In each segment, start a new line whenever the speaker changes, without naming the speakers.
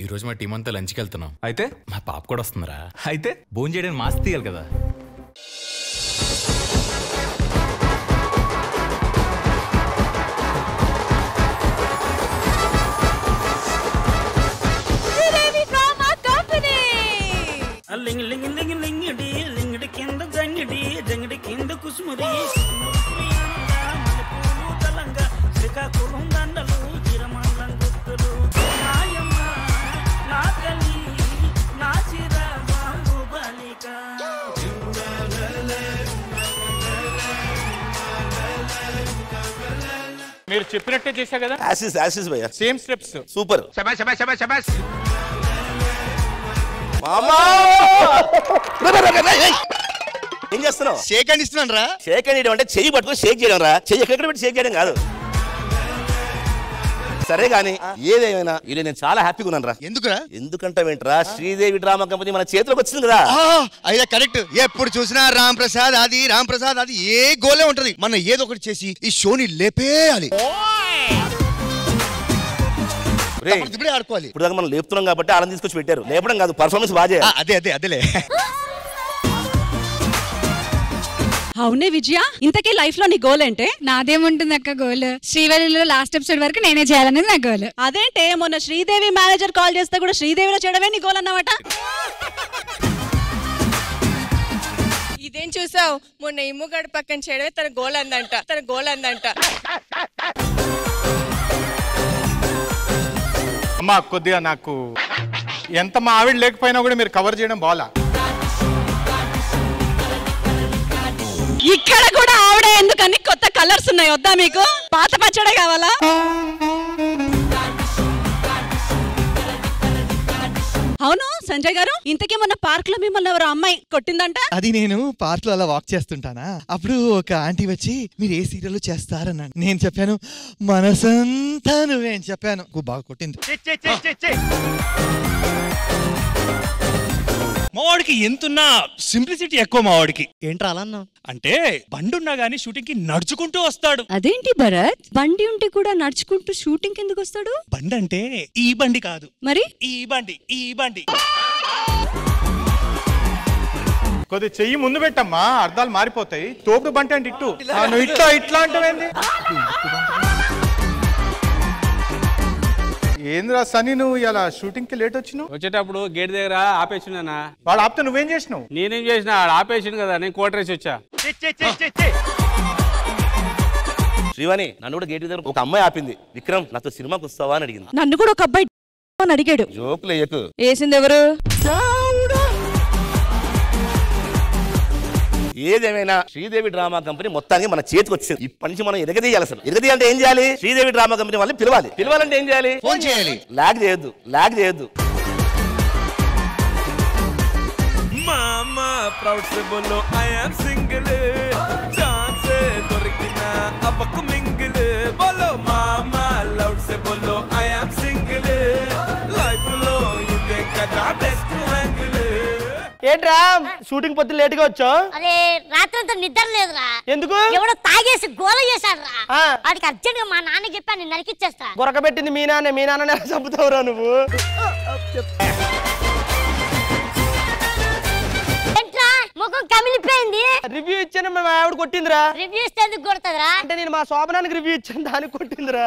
ఈ రోజు మా టీం అంతా లంచ్కి వెళ్తున్నాం
అయితే
మా పాప కూడా వస్తుందిరా
అయితే భోజనం చేయడానికి మాస్క్ తీయాలి కదా
లింగి లింగి లింగి లింగిడి లింగిడి కింద జంగిడి జంగిడి కింద కుసుముది మల్లెపూలు తలంగా శ్రీకాకుళం దండలు చిరమంగళం గుర్తులు నాయమ్మ నా తల్లి నా చిర బాబు బాలిక
మీరు చెప్పినట్టే చేశా కదా
యాసిస్ యాసిస్ భయ్య
సేమ్ స్టెప్స్
సూపర్
శబాష్ శబాష్ శబాష్ శబాష్
మామా ఏం చేస్తున్నావు
షేక్ అని ఇస్తున్నాను రా
షేక్ అని అంటే చెయ్యి పట్టుకొని షేక్ చేయడం రా చెయ్యి ఎక్కడెక్కడ పెట్టి షేక్ చేయడం కాదు సరే గాని ఏదేమైనా ఇది నేను చాలా హ్యాపీగా ఉన్నాను రా
ఎందుకురా
ఎందుకంటావేంట్రా శ్రీదేవి డ్రామా కంపెనీ మన చేతిలోకి వచ్చింది కదా
ఆ, అయితే కరెక్ట్ ఎప్పుడు చూసినా రామ్ ప్రసాద్ అది రామ్ ప్రసాద్ అది ఏ గోలే ఉంటది మనం ఏదో ఒకటి చేసి ఈ షోని లేపేయాలి
రేయ్,
మనం ఇప్పుడే ఆడుకోవాలి
ఇప్పుడు దాకా మనం లేపుతున్నాం కాబట్టి ఆనంద్ తీసుకొచ్చి పెట్టారు లేపడం కాదు పర్ఫార్మెన్స్ బాగా
ఆ,
చేయాలి
అదే అదే అదేలే
అవునే విజయ ఇంతకీ లైఫ్ లో నీ గోల్ ఏంటే
నాదేముంటుంది అక్క గోల్ శ్రీవల్లిలో లాస్ట్ ఎపిసోడ్ వరకు నేనే చేయాలనేది నా గోల్
అదేంటే మొన్న శ్రీదేవి మేనేజర్ కాల్ చేస్తే కూడా శ్రీదేవిలో చేయడమే నీ గోల్ అన్నమాట
ఇదేం చూసావు మొన్న ఇమ్ముగాడు పక్కన చేయడమే తన గోల్ అందంట తన గోల్ అందంట
అమ్మా కొద్దిగా నాకు ఎంత మా ఆవిడ లేకపోయినా కూడా మీరు కవర్ చేయడం బాలా
ఇక్కడ కూడా ఆవిడే ఎందుకని కొత్త కలర్స్ ఉన్నాయి వద్దా మీకు పాత పచ్చడే కావాలా అవును సంజయ్ గారు ఇంతకీ మొన్న పార్క్ లో మిమ్మల్ని ఎవరో అమ్మాయి కొట్టిందంట
అది నేను పార్క్ లో అలా వాక్ చేస్తుంటానా అప్పుడు ఒక ఆంటీ వచ్చి మీరు ఏ సీరియల్ చేస్తారన్నాను నేను చెప్పాను మనసంతా నువ్వే అని చెప్పాను నాకు బాగా కొట్టింది
మావాడికి ఎంతున్నా సింప్లిసిటీ ఎక్కువ మావాడికి
ఏంట్రా అలా అన్నావు
అంటే బండున్నా గానీ షూటింగ్ కి నడుచుకుంటూ వస్తాడు
అదేంటి భరత్ బండి ఉంటే కూడా నడుచుకుంటూ షూటింగ్ ఎందుకు వస్తాడు
బండి అంటే ఈ బండి కాదు
మరి
ఈ బండి ఈ బండి
కొద్దిగా చెయ్యి ముందు పెట్టమ్మా అర్థాలు మారిపోతాయి తోపుడు బంటి అంటే ఇట్టు ఆ, నువ్వు ఇట్లా ఇట్లా అంటావేంది ఏంద్రా సని నువ్వు ఇలా షూటింగ్ కి లేట్ వచ్చినావు
వచ్చేటప్పుడు గేట్ దగ్గర ఆపేసిండనా
వాడు ఆపితే నువ్వేం చేసినావు
నేనేం చేసిన ఆడ ఆపేసిండు కదా నేను కోటరేసి వచ్చా
శ్రీవాణి నన్ను కూడా గేట్ దగ్గర ఒక అమ్మాయి ఆపింది విక్రమ్ నాతో సినిమాకి వస్తావా అని అడిగింది
నన్ను కూడా ఒక అబ్బాయి అని అడిగాడు
జోకులు వేయకు
వేసింది ఎవరు
ఏదేమైనా శ్రీదేవి డ్రామా కంపెనీ మొత్తానికి మన చేతికి వచ్చింది ఇప్పటి నుంచి మనం ఎరగదీయాలి అసలు ఎరగదీయాలంటే ఏం చేయాలి శ్రీదేవి డ్రామా కంపెనీ వాళ్ళని పిలవాలి పిలవాలంటే ఏం చేయాలి
ఫోన్ చేయాలి
లాగ్ చేయొద్దు లాగ్ చేయొద్దు
మామా ప్రౌడ్ से बोलो आई एम सिंगल जान से దొరికిన అబ్బకు మింగిల్ बोलो మామా లౌడ్ से बोलो आई एम सिंगल లైఫ్ లో ఇదే కదా బెస్ట్ యాంగిల్
ఏంట్రా షూటింగ్ పొద్దు లేట్ గా వచ్చావు
అరే రాత్రంతా నిద్ర లేదురా
ఎందుకు
ఎవడో తాగేసి గోల చేశాడు రా
ఆ.
వాడికి అర్జెంట్ గా మా నాన్న చెప్పా నేను నరికిచ్చేస్తా
గొరకబెట్టింది మీ నాన్న మీ నాన్న ఎలా చంపుతావురా నువ్వు
ఏంట్రా ముఖం కమిలిపోయింది
రివ్యూ ఇచ్చాను మా ఆవిడ కొట్టిందిరా
రివ్యూ ఇస్తే ఎందుకు కొడుతుందిరా
అంటే నేను మా శోభనానికి రివ్యూ ఇచ్చాను దానికి కొట్టిందిరా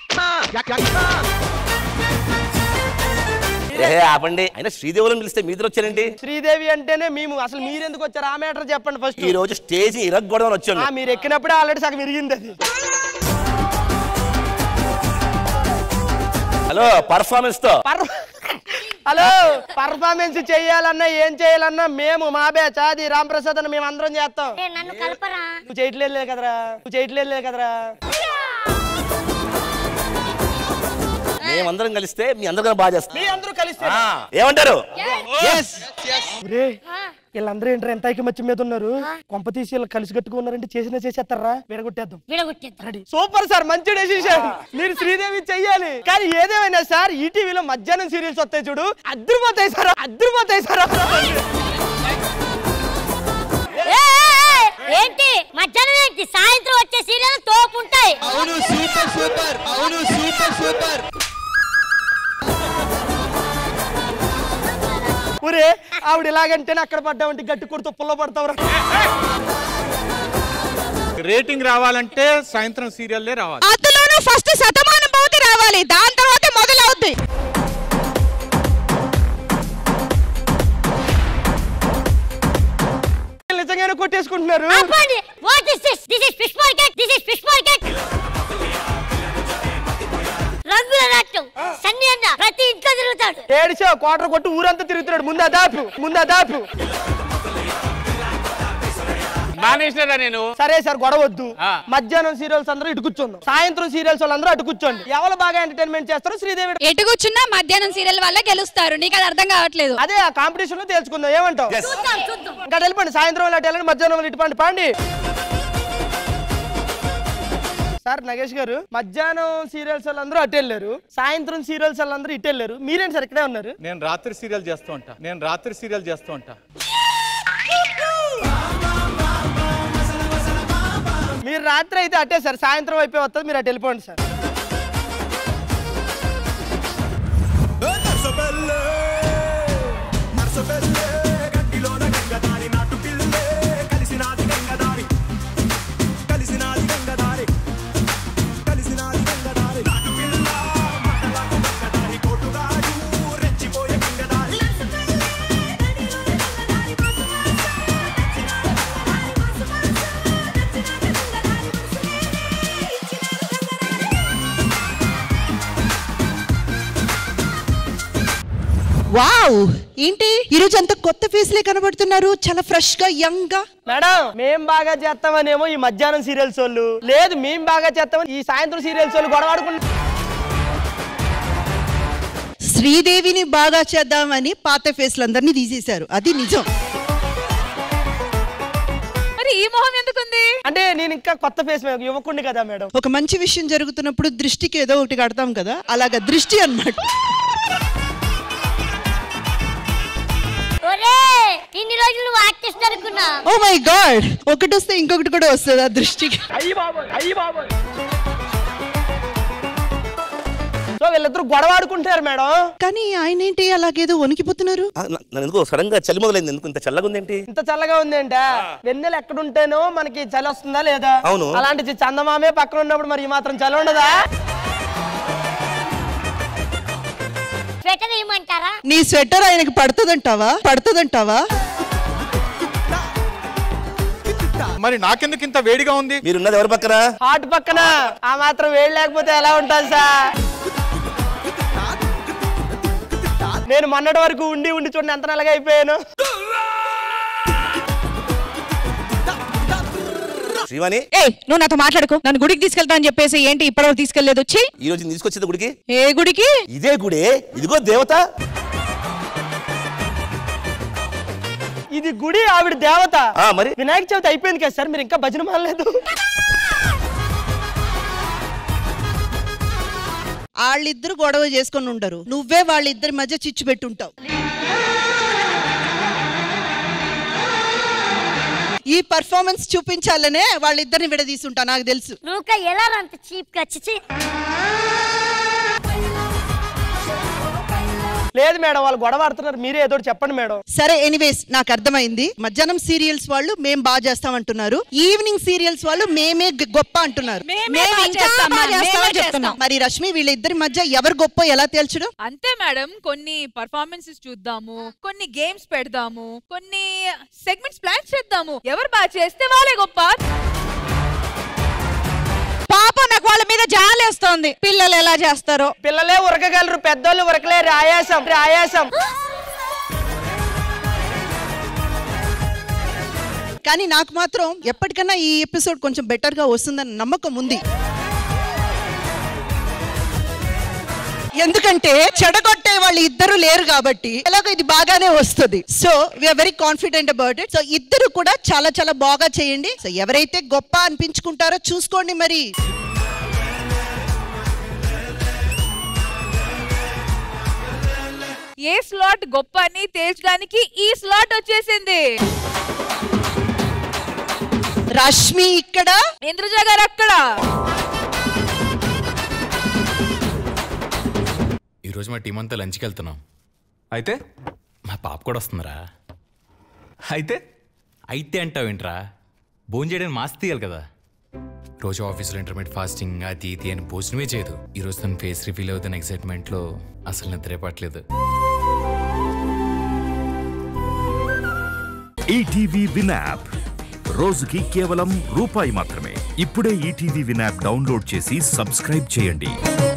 ఏ ఆపండి అయినా శ్రీదేవులను పిలిస్తే మీ ఇద్దరు వచ్చారేంటి
శ్రీదేవి అంటేనే మేము అసలు మీరెందుకు వచ్చారు ఆ మ్యాటర్ చెప్పండి ఫస్ట్
ఈ రోజు స్టేజ్ ఇరగొడదామని వచ్చాను
ఆ, మీరు ఎక్కినప్పుడే ఆల్రెడీ సగం విరిగింది అది
హలో పర్ఫార్మెన్స్ తో
పర్- హలో పర్ఫార్మెన్స్ చేయాలన్నా ఏం చేయాలన్నా మేము మా బ్యాచ్ అది రామ్ ప్రసాద్ అని మేము అందరం చేస్తాం
ఏ, నన్ను కలపరా
నువ్వు చేయట్లేదు కదరా నువ్వు చేయట్లేదు కదరా
మేమందరం కలిస్తే మీ అందరం బాగా చేస్తాం
మీ అందరూ కలిస్తే
ఆ, ఏమంటారు
ఒరే, వీళ్ళందరూ ఏంటారు ఎంత ఐకమత్యం మీద ఉన్నారు కొంప తీసి వీళ్ళు కలిసి కట్టుకున్నారంటే చేసినా చేసేస్తారా విడగొట్టేద్దాం
విడగొట్టేద్దాం
రెడీ సూపర్ సార్ మంచి డెసిషన్ మీరు శ్రీదేవి చెయ్యాలి కానీ ఏదేమైనా సార్ ఈ టీవీలో మధ్యాహ్నం సీరియల్స్ వస్తాయి చూడు అద్దరిపోతాయి సార్ అద్దరిపోతాయి సార్
ఏ, ఏ, ఏ, ఏంటి మధ్యాహ్నం ఏంటి సాయంత్రం వచ్చే సీరియల్ తోపు ఉంటాయి
అవును సూపర్ సూపర్ అవును సూపర్ సూపర్
ఆవిడ ఇలాగంటేనే అక్కడ పడ్డామంటే గట్టి కొడుతూ పుల్ల పడతావు
రేటింగ్ రావాలంటే సాయంత్రం సీరియల్లే రావాలి
అందులోనూ ఫస్ట్ శతమానం భవతి రావాలి దాని తర్వాత మొదలవుద్ది
నిజంగానే కొట్టేసుకుంటున్నారు
ఆపండి what is this this is fish market this is fish market రంగుల నాట్యం సన్ని అన్న ప్రతి ఇంట్లో తిరుగుతాడు
ఏడిచా క్వార్టర్ కొట్టి ఊరంతా తిరుగుతున్నాడు ముందు అదాపు ముందు అదాపు
మానేసినారా నేను
సరే సార్ గొడవ వద్దు మధ్యాహ్నం సీరియల్స్ అందరూ ఇటు కూర్చోండి సాయంత్రం సీరియల్స్ వాళ్ళందరూ అటు కూర్చోండి ఎవరు బాగా ఎంటర్టైన్మెంట్ చేస్తారో శ్రీదేవి
ఎటు కూర్చున్నా మధ్యాహ్నం సీరియల్ వల్ల గెలుస్తారు నీకు అది అర్థం కావట్లేదు
అదే ఆ కాంపిటీషన్ లో తేల్చుకుందాం ఏమంటావు
చూద్దాం చూద్దాం
ఇంకా వెళ్ళిపోండి సాయంత్రం వాళ్ళు అటు వెళ్ళండి మధ్యాహ్నం వాళ్ళు ఇటు పండి పండి సార్ నగేష్ గారు మధ్యాహ్నం సీరియల్స్ వాళ్ళందరూ అటు వెళ్ళారు సాయంత్రం సీరియల్స్ వాళ్ళందరూ ఇటు వెళ్ళారు మీరేంటి సార్ ఇక్కడే ఉన్నారు
నేను రాత్రి సీరియల్ చేస్తూ ఉంటా నేను రాత్రి సీరియల్ చేస్తూ ఉంటా
మీరు రాత్రి అయితే అట్టే సార్ సాయంత్రం అయిపోయి వస్తుంది మీరు అటు వెళ్ళిపోండి సార్
వావ్ ఏంటి ఈరోజు అంత కొత్త ఫేస్లే కనబడుతున్నారు చాలా ఫ్రెష్ గా యంగ్ గా
మేడం మేం బాగా చేస్తామనేమో ఈ మధ్యాహ్నం సీరియల్స్ వాళ్ళు లేదు మేం బాగా చేస్తామని ఈ సాయంత్రం సీరియల్స్ వాళ్ళు గొడవ ఆడుకుంటున్నారు
శ్రీదేవిని బాగా చేద్దామని పాత ఫేస్లందరినీ తీసేశారు అది నిజం
మరి ఈ మొహం ఎందుకుంది
అంటే నేను ఇంకా కొత్త ఫేస్ యువకుండి కదా మేడం
ఒక మంచి విషయం జరుగుతున్నప్పుడు దృష్టికి ఏదో ఒకటి కడతాం కదా అలాగా దృష్టి అన్నమాట
ఒరే ఇన్ని రోజులు నువ్వు ఆర్టిస్ట్ అనుకున్నా
ఓ మై గాడ్ ఒకటి వస్తే ఇంకొకటి కూడా వస్తుంది ఆ దృష్టికి
సో వీళ్ళిద్దరు గొడవ ఆడుకుంటున్నారు మేడం
కానీ ఆయన ఏంటి అలాగేదో వణికిపోతున్నారు
ఆ, న- నన్ను ఎందుకో సడన్ గా చలి మొదలైంది ఎందుకు ఇంత చల్లగా ఉంది ఏంటి
ఇంత చల్లగా ఉంది అంటే వెన్నెల ఎక్కడుంటేనో మనకి చలి వస్తుందా లేదా
అవును.
అలాంటి చందమామే పక్కన ఉన్నప్పుడు మరి ఈ మాత్రం చలి ఉండదా
స్వెటర్ ఏమంటారా
నీ స్వెటర్ ఆయనకి పడుతుందంటావా పడుతుందంటావా
మరి నాకెందుకు ఇంత వేడిగా ఉంది
మీరున్నది ఎవరి పక్కన
హార్ట్ పక్కన ఆ మాత్రం వేడి లేకపోతే ఎలా ఉంటుంది సార్ నేను మొన్నటి వరకు ఉండి ఉండి చూడండి ఎంత నల్లగా అయిపోయాను
శ్రీవాణి
ఏ నువ్వు నాతో మాట్లాడుకో నన్ను గుడికి తీసుకెళ్తా అని చెప్పేసి ఏంటి ఇప్పటివరకు తీసుకెళ్లేదు వచ్చి
ఈ రోజు తీసుకొచ్చేది గుడికి
ఏ గుడికి
ఇదే గుడే ఇదిగో దేవత
ఇది గుడి ఆవిడ దేవత
ఆ, మరి?
వినాయక చవితి అయిపోయింది కదా సార్ మీరు ఇంకా భజన మానలేదు
వాళ్ళిద్దరు గొడవ చేసుకొని ఉండరు నువ్వే వాళ్ళిద్దరి మధ్య చిచ్చు పెట్టుంటావు ఈ పర్ఫార్మెన్స్ చూపించాలనే వాళ్ళిద్దరిని విడదీసుంటా నాకు తెలుసు
నువ్వు ఎలా అంత చీప్ గా చిచి
లేదు మేడం వాళ్ళు గొడవ ఆడుతున్నారు మీరే ఏదో ఒకటి చెప్పండి మేడం
సరే ఎనీవేస్ నాకు అర్థమైంది మధ్యాహ్నం సీరియల్స్ వాళ్ళు మేం బాగా చేస్తామంటున్నారు ఈవినింగ్ సీరియల్స్ వాళ్ళు మేమే గ- గొప్ప అంటున్నారు
మేమే
మేము
బాగా
ఇంకా
చేస్తాం,
బాగా
మేమే
చేస్తామని
చేస్తాం.
చెప్తున్నాం. మరి రష్మి వీళ్ళిద్దరి మధ్య ఎవరు గొప్ప ఎలా తేల్చడం
అంతే మేడం కొన్ని పర్ఫార్మెన్సెస్ చూద్దాము కొన్ని గేమ్స్ పెడదాము కొన్ని సెగ్మెంట్స్ ప్లాన్ చేద్దాము ఎవరు బాగా చేస్తే వాళ్ళే గొప్ప
పాప నాకు వాళ్ళ మీద జాలేస్తోంది పిల్లలు ఎలా చేస్తారో
పిల్లలే ఉరకగలరు పెద్దోళ్ళు ఉరకలేరు ఆయాసం ఆయాసం
కానీ నాకు మాత్రం ఎప్పటికన్నా ఈ ఎపిసోడ్ కొంచెం బెటర్ గా వస్తుందని నమ్మకం ఉంది ఎందుకంటే చెడగొట్టే వాళ్ళు ఇద్దరు లేరు కాబట్టి ఎలాగో ఇది బాగానే వస్తుంది so we're very confident about it so ఇద్దరు కూడా చాలా చాలా బాగా చేయండి సో ఎవరైతే గొప్ప అనిపించుకుంటారో చూసుకోండి మరి
ఏ స్లాట్ గొప్ప అని తేల్చడానికి ఈ స్లాట్ వచ్చేసింది
రష్మి ఇక్కడ
ఇంద్రజ గారు అక్కడ
ఈరోజు మా టీం అంతా లంచ్కి వెళ్తున్నాం
అయితే
మా పాప కూడా వస్తుందిరా
అయితే
అయితే అంటావేంట్రా
భోజనం చేయడానికి మాస్క్ తీయాలి కదా
రోజు ఆఫీస్లో ఇంటర్మీడియట్ ఫాస్టింగ్ అది ఇది అని భోజనమే చేయదు ఈ రోజు తన ఫేస్ రివీల్ అవుతున్న ఎక్సైట్మెంట్లో అసలు నిద్రే పట్టలేదు
ఈటీవీ విన్ యాప్ రోజుకి కేవలం రూపాయి మాత్రమే ఇప్పుడే ఈటీవీ విన్ యాప్ డౌన్లోడ్ చేసి సబ్స్క్రైబ్ చేయండి